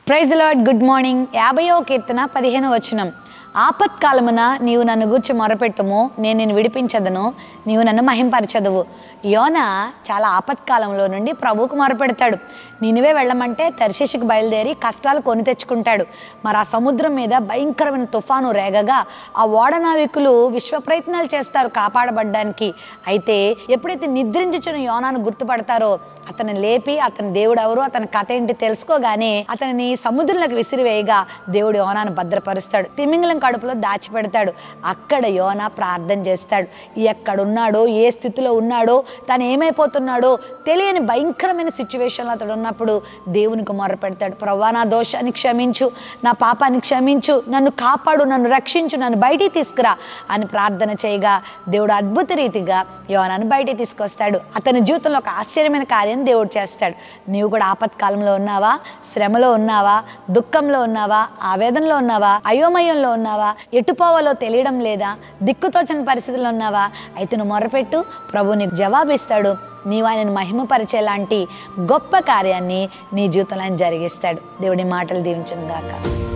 praise Lord good morning యాభయో కీర్తన పదిహేను వచనం ఆపత్కాలమున నీవు నన్ను గూర్చి మొరపెట్టుము నేను నిన్ను విడిపించదను నీవు నన్ను మహింపరచదువు యోన చాలా ఆపత్కాలంలో నుండి ప్రభువుకు మొరపెడతాడు నినివే వెళ్ళమంటే తర్శిషికి బయలుదేరి కష్టాలు కొని తెచ్చుకుంటాడు మరి ఆ సముద్రం మీద భయంకరమైన తుఫాను రేగగా ఆ ఓడ నావికులు విశ్వ ప్రయత్నాలు చేస్తారు కాపాడబడ్డానికి అయితే ఎప్పుడైతే నిద్రించుచున్న యోనాను గుర్తుపడతారో అతను లేపి అతని దేవుడు ఎవరు అతని కథ ఏంటి తెలుసుకోగానే అతనిని సముద్రంలోకి విసిరివేయగా దేవుడు యోనాను భద్రపరుస్తాడు తిమింగలం కడుపులో దాచిపెడతాడు అక్కడ యోన ప్రార్థన చేస్తాడు ఎక్కడున్నాడో ఏ స్థితిలో ఉన్నాడో తను ఏమైపోతున్నాడో తెలియని భయంకరమైన సిచ్యువేషన్లో అతడు ఉన్నప్పుడు దేవునికి మొర్ర పెడతాడు ప్రవ్వా నా దోషాన్ని క్షమించు నా పాపాన్ని క్షమించు నన్ను కాపాడు నన్ను రక్షించు నన్ను బయటికి తీసుకురా అని ప్రార్థన చేయగా దేవుడు అద్భుత రీతిగా యోనాను బయటికి తీసుకొస్తాడు అతని జీవితంలో ఒక ఆశ్చర్యమైన కార్యం దేవుడు చేస్తాడు నీవు కూడా ఆపత్కాలంలో ఉన్నావా శ్రమలో ఉన్నావా దుఃఖంలో ఉన్నావా ఆవేదనలో ఉన్నావా అయోమయంలో ఉన్నావా ఎటుపోవాలో తెలియడం లేదా దిక్కుతోచని పరిస్థితుల్లో ఉన్నావా అయితే నువ్వు మొరపెట్టు ప్రభు నీకు జవాబిస్తాడు నీవు ఆయనను మహిమపరిచేలాంటి గొప్ప కార్యాన్ని నీ జీవితంలో ఆయన జరిగిస్తాడు దేవుడి మాటలు దీవించను గాక